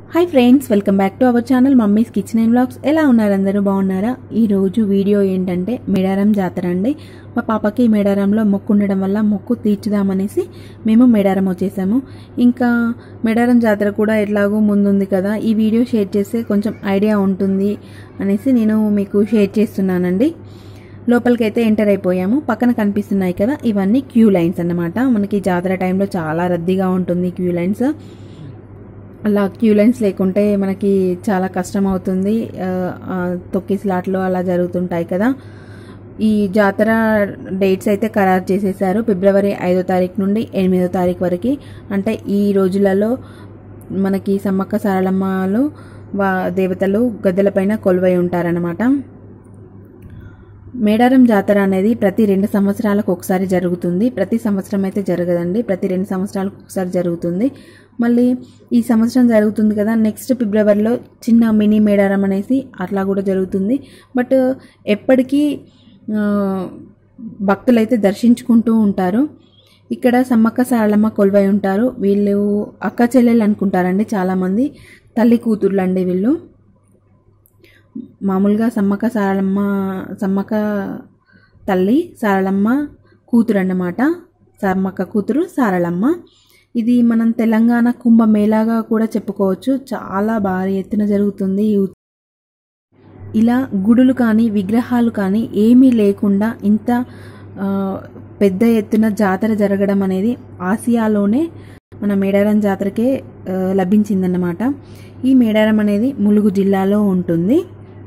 hi friends welcome back to our channel mummy's kitchen and blogs ఎలా ఉన్నారు అందరూ బాగున్నారా ఈరోజు వీడియో ఏంటంటే మేడారం జాతర అండి మా పాపకి మేడారంలో మొక్కు ఉండడం వల్ల మొక్కు తీర్చుదామనేసి మేము మేడారం వచ్చేసాము ఇంకా మేడారం జాతర కూడా ఎట్లాగో ముందుంది కదా ఈ వీడియో షేర్ చేస్తే కొంచెం ఐడియా ఉంటుంది అనేసి నేను మీకు షేర్ చేస్తున్నానండి లోపలికి అయితే ఎంటర్ అయిపోయాము పక్కన కనిపిస్తున్నాయి కదా ఇవన్నీ క్యూ లైన్స్ అన్నమాట మనకి జాతర టైంలో చాలా రద్దీగా ఉంటుంది క్యూ లైన్స్ అలా క్యూ లైన్స్ లేకుంటే మనకి చాలా కష్టం అవుతుంది ఆ, ఆ, తొక్కిసలాట్లు అలా జరుగుతుంటాయి కదా ఈ జాతర డేట్స్ అయితే ఖరారు చేసేసారు ఫిబ్రవరి ఐదో తారీఖు నుండి ఎనిమిదో తారీఖు వరకు అంటే ఈ రోజులలో మనకి సమ్మక్క సారలమ్మలు వా దేవతలు గద్దెలపైన కొలువై ఉంటారనమాట మేడారం జాతర అనేది ప్రతి రెండు సంవత్సరాలకు ఒకసారి జరుగుతుంది ప్రతి సంవత్సరం అయితే జరగదండి ప్రతి రెండు సంవత్సరాలకు ఒకసారి జరుగుతుంది మళ్ళీ ఈ సంవత్సరం జరుగుతుంది కదా నెక్స్ట్ ఫిబ్రవరిలో చిన్న మినీ మేడారం అనేసి అట్లా కూడా జరుగుతుంది బట్ ఎప్పటికీ ఆ, భక్తులైతే దర్శించుకుంటూ ఉంటారు ఇక్కడ సమ్మక్క సారలమ్మ కొలువై ఉంటారు వీళ్ళు అక్క చెల్లెలు అనుకుంటారండి చాలామంది తల్లి కూతుర్లు అండి వీళ్ళు మామూలుగా సమ్మక్క సారలమ్మ సమ్మక్క తల్లి సారలమ్మ కూతురు అన్నమాట సమ్మక్క కూతురు సారలమ్మ ఇది మనం తెలంగాణ కుంభమేళాగా కూడా చెప్పుకోవచ్చు చాలా భారీ ఎత్తున జరుగుతుంది ఈ ఉత్- ఇలా గుడులు కానీ విగ్రహాలు కానీ ఏమీ లేకుండా ఇంత ఆ, పెద్ద ఎత్తున జాతర జరగడం అనేది ఆసియాలోనే మన మేడారం జాతరకే ఆ, లభించిందన్నమాట ఈ మేడారం అనేది ములుగు జిల్లాలో ఉంటుంది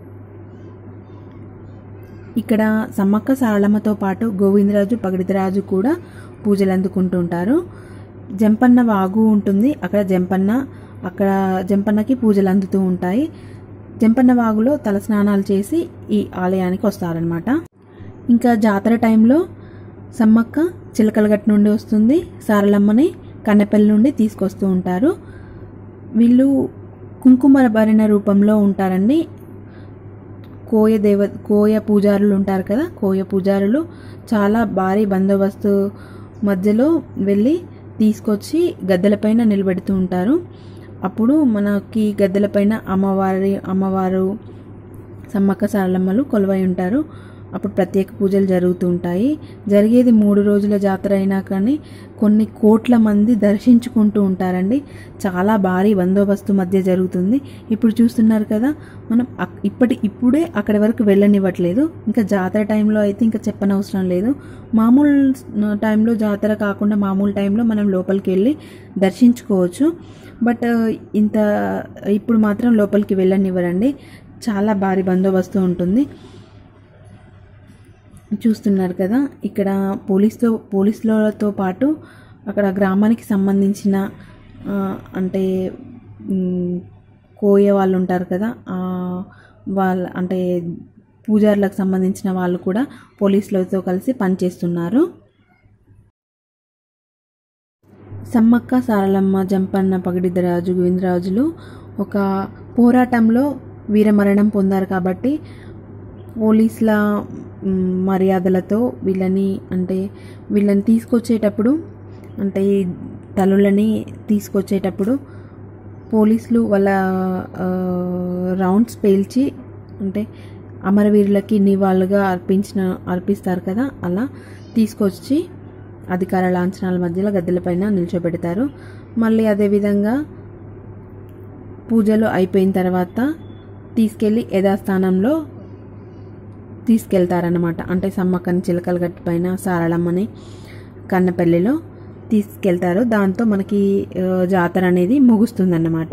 ఇక్కడ సమ్మక్క సారలమ్మతో పాటు గోవిందరాజు పగడితరాజు కూడా పూజలు అందుకుంటుంటారు జంపన్న వాగు ఉంటుంది అక్కడ జంపన్న అక్కడ జంపన్నకి పూజలు అందుతూ ఉంటాయి జంపన్న వాగులో తలస్నానాలు చేసి ఈ ఆలయానికి వస్తారనమాట ఇంకా జాతర టైంలో సమ్మక్క చిలకలగట్టు నుండి వస్తుంది సారలమ్మని కన్నెపల్లి నుండి తీసుకొస్తూ ఉంటారు వీళ్ళు కుంకుమ భరిణ రూపంలో ఉంటారండి కోయ దేవ కోయ పూజారులు ఉంటారు కదా కోయ పూజారులు చాలా భారీ బందోబస్తు మధ్యలో వెళ్ళి తీసుకొచ్చి గద్దెలపైన నిలబెడుతూ ఉంటారు అప్పుడు మనకి గద్దెలపైన అమ్మవారి అమ్మవారు సమ్మక్క సారలమ్మలు కొలువై ఉంటారు అప్పుడు ప్రత్యేక పూజలు జరుగుతూ ఉంటాయి జరిగేది మూడు రోజుల జాతర అయినా కానీ కొన్ని కోట్ల మంది దర్శించుకుంటూ ఉంటారండి చాలా భారీ బందోబస్తు మధ్య జరుగుతుంది ఇప్పుడు చూస్తున్నారు కదా మనం అక్- ఇప్పటి ఇప్పుడే అక్కడి వరకు వెళ్ళనివ్వట్లేదు ఇంకా జాతర టైంలో అయితే ఇంకా చెప్పనవసరం లేదు మామూలు న- టైంలో జాతర కాకుండా మామూలు టైంలో మనం లోపలికి వెళ్ళి దర్శించుకోవచ్చు బట్ ఇంత ఇప్పుడు మాత్రం లోపలికి వెళ్ళనివ్వరండి చాలా భారీ బందోబస్తు ఉంటుంది చూస్తున్నారు కదా ఇక్కడ పోలీస్తో పోలీసులతో పాటు అక్కడ గ్రామానికి సంబంధించిన ఆ, అంటే మ్, కోయ వాళ్ళు ఉంటారు కదా ఆ, వాళ్ళ అంటే పూజారులకు సంబంధించిన వాళ్ళు కూడా పోలీసులతో కలిసి పనిచేస్తున్నారు సమ్మక్క సారలమ్మ జంపన్న పగిడిద్దరాజు గోవిందరాజులు ఒక పోరాటంలో వీరమరణం పొందారు కాబట్టి పోలీసుల మ్, మర్యాదలతో వీళ్ళని అంటే వీళ్ళని తీసుకొచ్చేటప్పుడు అంటే ఈ తల్లులని తీసుకొచ్చేటప్పుడు పోలీసులు వాళ్ళ ఆ, రౌండ్స్ పేల్చి అంటే అమరవీరులకి నివాళులుగా అర్పించిన అర్పిస్తారు కదా అలా తీసుకొచ్చి అధికార లాంఛనాల మధ్యలో గద్దెలపైన నిల్చోబెడతారు మళ్ళీ అదేవిధంగా పూజలు అయిపోయిన తర్వాత తీసుకెళ్ళి యథాస్థానంలో తీసుకెళ్తారనమాట అంటే సమ్మక్కని చిలకల గట్టు పైన సారళమ్మని కన్నపల్లిలో తీసుకెళ్తారు దాంతో మనకి ఆ, జాతర అనేది ముగుస్తుందన్నమాట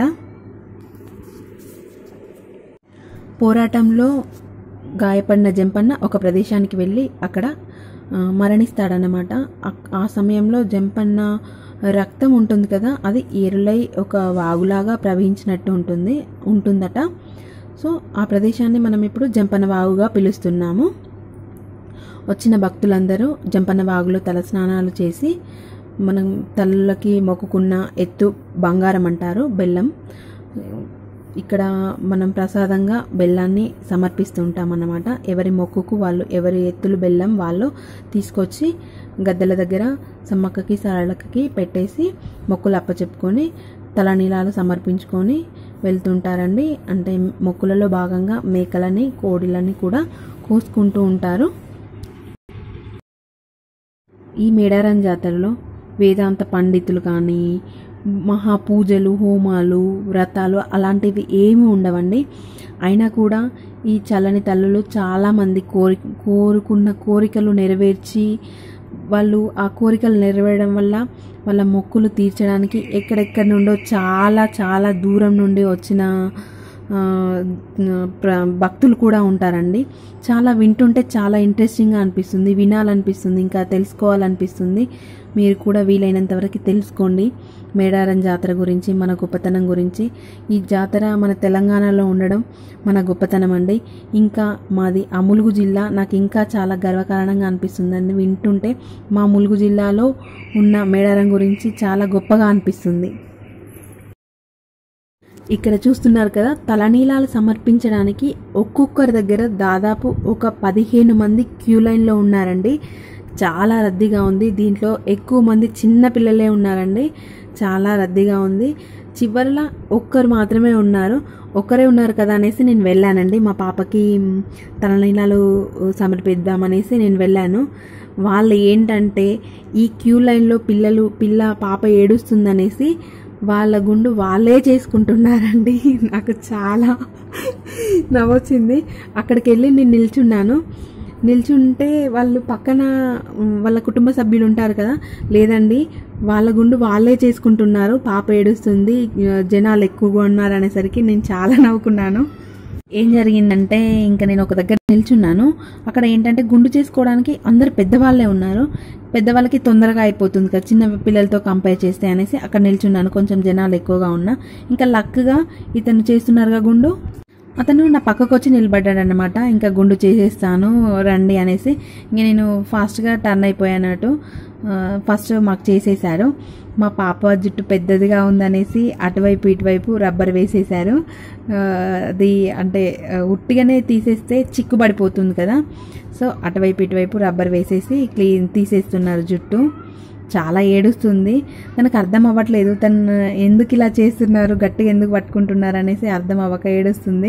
పోరాటంలో గాయపడిన జంపన్న ఒక ప్రదేశానికి వెళ్ళి అక్కడ ఆ, మరణిస్తాడనమాట అక్- ఆ సమయంలో జంపన్న రక్తం ఉంటుంది కదా అది ఏరులై ఒక వాగులాగా ప్రవహించినట్టు ఉంటుంది ఉంటుందట సో ఆ ప్రదేశాన్ని మనం ఇప్పుడు జంపన్న వాగుగా పిలుస్తున్నాము వచ్చిన భక్తులందరూ జంపన్న వాగులో తలస్నానాలు చేసి మనం తల్లులకి మొక్కుకున్న ఎత్తు బంగారం అంటారు బెల్లం ఇక్కడ మనం ప్రసాదంగా బెల్లాన్ని సమర్పిస్తూ ఉంటాం అన్నమాట ఎవరి మొక్కుకు వాళ్ళు ఎవరి ఎత్తులు బెల్లం వాళ్ళు తీసుకొచ్చి గద్దెల దగ్గర సమ్మక్కకి సరళకి పెట్టేసి మొక్కులు అప్పచెప్పుకొని తలనీలాలు సమర్పించుకొని వెళ్తుంటారండి అంటే మొక్కులలో భాగంగా మేకలని కోడిలని కూడా కోసుకుంటూ ఉంటారు ఈ మేడారం జాతరలో వేదాంత పండితులు కానీ మహా పూజలు హోమాలు వ్రతాలు అలాంటివి ఏమి ఉండవండి అయినా కూడా ఈ చల్లని తల్లులు చాలామంది కోరి కోరుకున్న కోరికలు నెరవేర్చి వాళ్ళు ఆ కోరికలు నెరవేరడం వల్ల వాళ్ళ మొక్కులు తీర్చడానికి ఎక్కడెక్కడి నుండో చాలా చాలా దూరం నుండి వచ్చిన ఆ, ప్ర- భక్తులు కూడా ఉంటారండి చాలా వింటుంటే చాలా ఇంట్రెస్టింగ్గా అనిపిస్తుంది వినాలనిపిస్తుంది ఇంకా తెలుసుకోవాలనిపిస్తుంది మీరు కూడా వీలైనంత వరకు తెలుసుకోండి మేడారం జాతర గురించి మన గొప్పతనం గురించి ఈ జాతర మన తెలంగాణలో ఉండడం మన గొప్పతనం అండి ఇంకా మాది ఆ ములుగు జిల్లా నాకు ఇంకా చాలా గర్వకారణంగా అనిపిస్తుందండి వింటుంటే మా ములుగు జిల్లాలో ఉన్న మేడారం గురించి చాలా గొప్పగా అనిపిస్తుంది ఇక్కడ చూస్తున్నారు కదా తలనీలాలు సమర్పించడానికి ఒక్కొక్కరి దగ్గర దాదాపు ఒక పదిహేను మంది క్యూ లైన్లో ఉన్నారండి చాలా రద్దీగా ఉంది దీంట్లో ఎక్కువ మంది చిన్న పిల్లలే ఉన్నారండి చాలా రద్దీగా ఉంది చివరిలో ఒక్కరు మాత్రమే ఉన్నారు ఒక్కరే ఉన్నారు కదా అనేసి నేను వెళ్ళానండి మా పాపకి మ్, తలనీలాలు సమర్పిద్దామనేసి నేను వెళ్ళాను వాళ్ళు ఏంటంటే ఈ క్యూ లైన్లో పిల్లలు పిల్ల పాప ఏడుస్తుందనేసి వాళ్ళ గుండు వాళ్ళే చేసుకుంటున్నారండి నాకు చాలా నవ్వొచ్చింది అక్కడికి వెళ్ళి నేను నిల్చున్నాను నిల్చుంటే వాళ్ళు పక్కన ఉమ్, వాళ్ళ కుటుంబ సభ్యులు ఉంటారు కదా లేదండి వాళ్ళ గుండు వాళ్ళే చేసుకుంటున్నారు పాప ఏడుస్తుంది ఆ, జనాలు ఎక్కువగా ఉన్నారు అనేసరికి నేను చాలా నవ్వుకున్నాను ఏం జరిగిందంటే ఇంకా నేను ఒక దగ్గర నిల్చున్నాను అక్కడ ఏంటంటే గుండు చేసుకోవడానికి అందరు పెద్దవాళ్ళే ఉన్నారు పెద్దవాళ్ళకి తొందరగా అయిపోతుంది కదా చిన్న పిల్లలతో కంపేర్ చేస్తే అనేసి అక్కడ నిల్చున్నాను కొంచెం జనాలు ఎక్కువగా ఉన్నా ఇంకా లక్గా ఇతను చేస్తున్నారుగా గుండు అతను నా పక్కకు వచ్చి నిలబడ్డాడు అనమాట ఇంకా గుండు చేసేస్తాను రండి అనేసి ఇంక నేను ఫాస్ట్గా టర్న్ అయిపోయానట్టు ఫస్ట్ మాకు చేసేసారు మా పాప జుట్టు పెద్దదిగా ఉందనేసి అటువైపు ఇటువైపు రబ్బర్ వేసేసారు ఆ, అది అంటే ఆ, ఉట్టిగానే తీసేస్తే చిక్కు పడిపోతుంది కదా సో అటువైపు ఇటువైపు రబ్బర్ వేసేసి క్లీన్ తీసేస్తున్నారు జుట్టు చాలా ఏడుస్తుంది తనకు అర్థం అవ్వట్లేదు తను ఎందుకు ఇలా చేస్తున్నారు గట్టిగా ఎందుకు పట్టుకుంటున్నారు అనేసి అర్థం అవ్వక ఏడుస్తుంది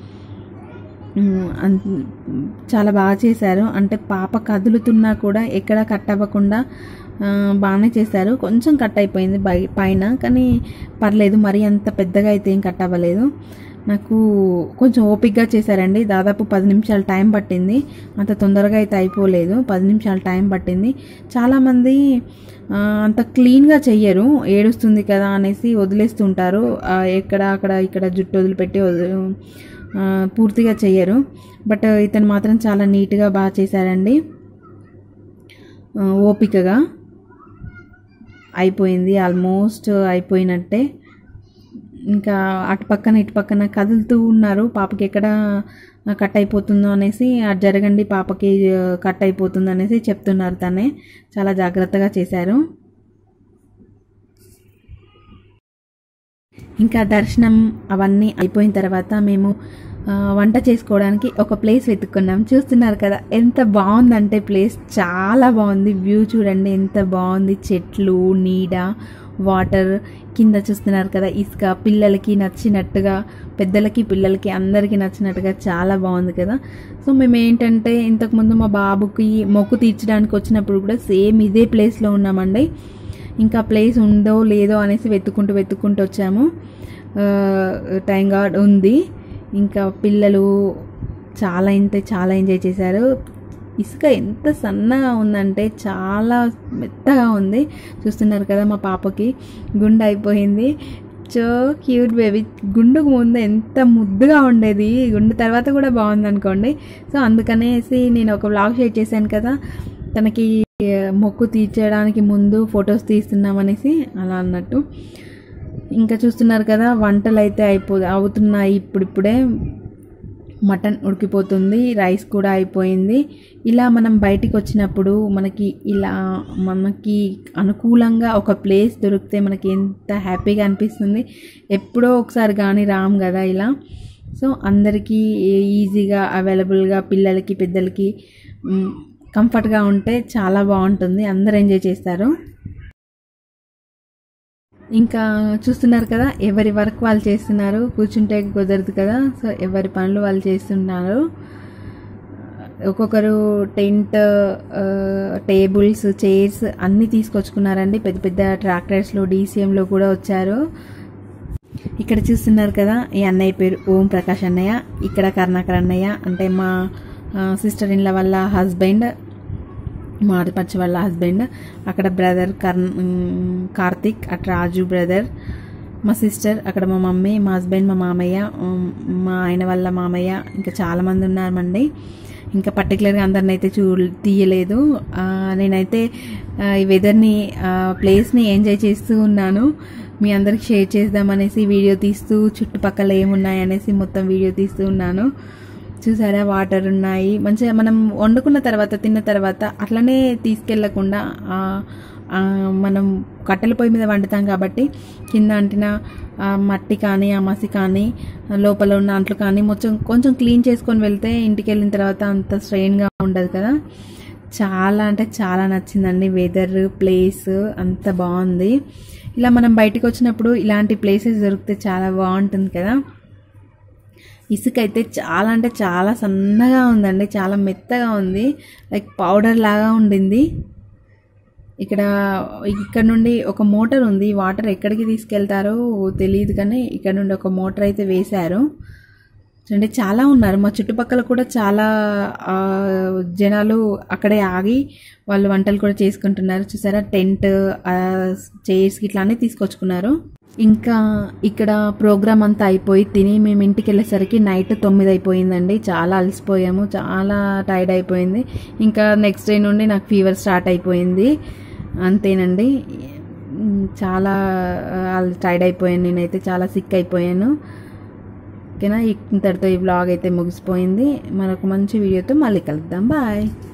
ఉమ్, అన్- చాలా బాగా చేశారు అంటే పాప కదులుతున్నా కూడా ఎక్కడ కట్ అవ్వకుండా ఆ, బాగానే చేశారు కొంచెం కట్ అయిపోయింది బై పైన కానీ పర్లేదు మరీ అంత పెద్దగా అయితే ఏం కట్ అవ్వలేదు నాకు కొంచెం ఓపిక్గా చేశారండి దాదాపు పది నిమిషాలు టైం పట్టింది అంత తొందరగా అయితే అయిపోలేదు పది నిమిషాలు టైం పట్టింది చాలామంది ఆ, అంత క్లీన్గా చెయ్యరు ఏడుస్తుంది కదా అనేసి వదిలేస్తుంటారు ఆ, ఎక్కడ అక్కడ ఇక్కడ జుట్టు వదిలిపెట్టి వదిలి ఆ, పూర్తిగా చెయ్యరు బట్ ఇతను మాత్రం చాలా నీట్గా బాగా చేశారండి ఆ, ఓపికగా అయిపోయింది ఆల్మోస్ట్ అయిపోయినట్టే ఇంకా అటు పక్కన ఇటు పక్కన కదులుతూ ఉన్నారు పాపకి ఎక్కడ కట్ అయిపోతుందో అనేసి అటు జరగండి పాపకి కట్ అయిపోతుంది అనేసి చెప్తున్నారు తనే చాలా జాగ్రత్తగా చేశారు ఇంకా దర్శనం అవన్నీ అయిపోయిన తర్వాత మేము ఆ, వంట చేసుకోవడానికి ఒక ప్లేస్ వెతుక్కున్నాం చూస్తున్నారు కదా ఎంత బాగుందంటే ప్లేస్ చాలా బాగుంది వ్యూ చూడండి ఎంత బాగుంది చెట్లు నీడ వాటర్ కింద చూస్తున్నారు కదా ఇసుక పిల్లలకి నచ్చినట్టుగా పెద్దలకి పిల్లలకి అందరికీ నచ్చినట్టుగా చాలా బాగుంది కదా సో మేము ఏంటంటే ఇంతకుముందు మా బాబుకి మొక్కు తీర్చడానికి వచ్చినప్పుడు కూడా సేమ్ ఇదే ప్లేస్లో ఉన్నామండి ఇంకా ప్లేస్ ఉందో లేదో అనేసి వెతుక్కుంటూ వెతుక్కుంటూ వచ్చాము టైం గార్డ్ ఉంది ఇంకా పిల్లలు చాలా ఇంత చాలా ఎంజాయ్ చేశారు ఇసుక ఎంత సన్నగా ఉందంటే చాలా మెత్తగా ఉంది చూస్తున్నారు కదా మా పాపకి గుండె అయిపోయింది సో క్యూట్ బేబీ గుండుకు ముందు ఎంత ముద్దుగా ఉండేది గుండు తర్వాత కూడా బాగుంది అనుకోండి సో అందుకనేసి నేను ఒక వ్లాగ్ షేర్ చేశాను కదా తనకి ఆ, మొక్కు తీర్చడానికి ముందు ఫొటోస్ తీస్తున్నామనేసి అలా అన్నట్టు ఇంకా చూస్తున్నారు కదా వంటలు అయితే అయిపో అవుతున్నాయి ఇప్పుడిప్పుడే మటన్ ఉడికిపోతుంది రైస్ కూడా అయిపోయింది ఇలా మనం బయటికి వచ్చినప్పుడు మనకి ఇలా మనకి అనుకూలంగా ఒక ప్లేస్ దొరికితే మనకి ఎంత హ్యాపీగా అనిపిస్తుంది ఎప్పుడో ఒకసారి కానీ రాం కదా ఇలా సో అందరికీ ఈజీగా అవైలబుల్గా పిల్లలకి పెద్దలకి మ్, కంఫర్ట్గా ఉంటే చాలా బాగుంటుంది అందరు ఎంజాయ్ చేస్తారు ఇంకా చూస్తున్నారు కదా ఎవరి వర్క్ వాళ్ళు చేస్తున్నారు కూర్చుంటే కుదరదు కదా సో ఎవరి పనులు వాళ్ళు చేస్తున్నారు ఒక్కొక్కరు టెంట్ టేబుల్స్ చైర్స్ అన్నీ తీసుకొచ్చుకున్నారండి పెద్ద పెద్ద ట్రాక్టర్స్లో డీసీఎంలో కూడా వచ్చారు ఇక్కడ చూస్తున్నారు కదా ఈ అన్నయ్య పేరు ఓం ప్రకాష్ అన్నయ్య ఇక్కడ కర్ణాకర్ అన్నయ్య అంటే మా సిస్టర్ ఇన్ల వాళ్ళ హస్బెండ్ మా ఆడపడుచు వాళ్ళ హస్బెండ్ అక్కడ బ్రదర్ కర్ణ ఉమ్, కార్తిక్ అటు రాజు బ్రదర్ మా సిస్టర్ అక్కడ మా మమ్మీ మా హస్బెండ్ మా మామయ్య ఉమ్, మా ఆయన వాళ్ళ మామయ్య ఇంకా చాలామంది ఉన్నారండి ఇంకా పర్టికులర్గా అందరిని అయితే చూ తీయలేదు ఆ, నేనైతే ఆ, ఈ వెదర్ని ప్లేస్ని ఎంజాయ్ చేస్తూ ఉన్నాను మీ అందరికి షేర్ చేద్దామనేసి వీడియో తీస్తూ చుట్టుపక్కల ఏమున్నాయి అనేసి మొత్తం వీడియో తీస్తూ ఉన్నాను చూసారా వాటర్ ఉన్నాయి మంచిగా మనం వండుకున్న తర్వాత తిన్న తర్వాత అట్లనే తీసుకెళ్లకుండా ఆ, ఆ, మనం కట్టెల పొయ్యి మీద వండుతాం కాబట్టి కింద అంటిన ఆ మట్టి కానీ ఆ మసి కానీ లోపల ఉన్న అంట్లు కానీ మొత్తం కొంచెం క్లీన్ చేసుకొని వెళ్తే ఇంటికి వెళ్ళిన తర్వాత అంత స్ట్రెయిన్గా ఉండదు కదా చాలా అంటే చాలా నచ్చిందండి వెదర్ ప్లేస్ అంత బాగుంది ఇలా మనం బయటకు వచ్చినప్పుడు ఇలాంటి ప్లేసెస్ దొరికితే చాలా బాగుంటుంది కదా ఇసుక అయితే చాలా అంటే చాలా సన్నగా ఉందండి చాలా మెత్తగా ఉంది లైక్ పౌడర్ లాగా ఉండింది ఇక్కడ ఇక్కడ నుండి ఒక మోటార్ ఉంది వాటర్ ఎక్కడికి తీసుకెళ్తారో తెలియదు కానీ ఇక్కడ నుండి ఒక మోటార్ అయితే వేశారు అంటే చాలా ఉన్నారు మా చుట్టుపక్కల కూడా చాలా ఆ, జనాలు అక్కడే ఆగి వాళ్ళు వంటలు కూడా చేసుకుంటున్నారు చూసారా టెంట్ చైర్స్ ఇట్లా అన్నీ తీసుకొచ్చుకున్నారు ఇంకా ఇక్కడ ప్రోగ్రామ్ అంతా అయిపోయి తిని మేము ఇంటికి వెళ్ళేసరికి నైట్ తొమ్మిది అయిపోయిందండి చాలా అలసిపోయాము చాలా టైర్డ్ అయిపోయింది ఇంకా నెక్స్ట్ డే నుండి నాకు ఫీవర్ స్టార్ట్ అయిపోయింది అంతేనండి ఉమ్, చాలా టైర్డ్ అయిపోయాను నేనైతే చాలా సిక్ అయిపోయాను ఓకేనా ఇంతటితో ఈ వ్లాగ్ అయితే ముగిసిపోయింది మరొక మంచి వీడియోతో మళ్ళీ కలుద్దాం బాయ్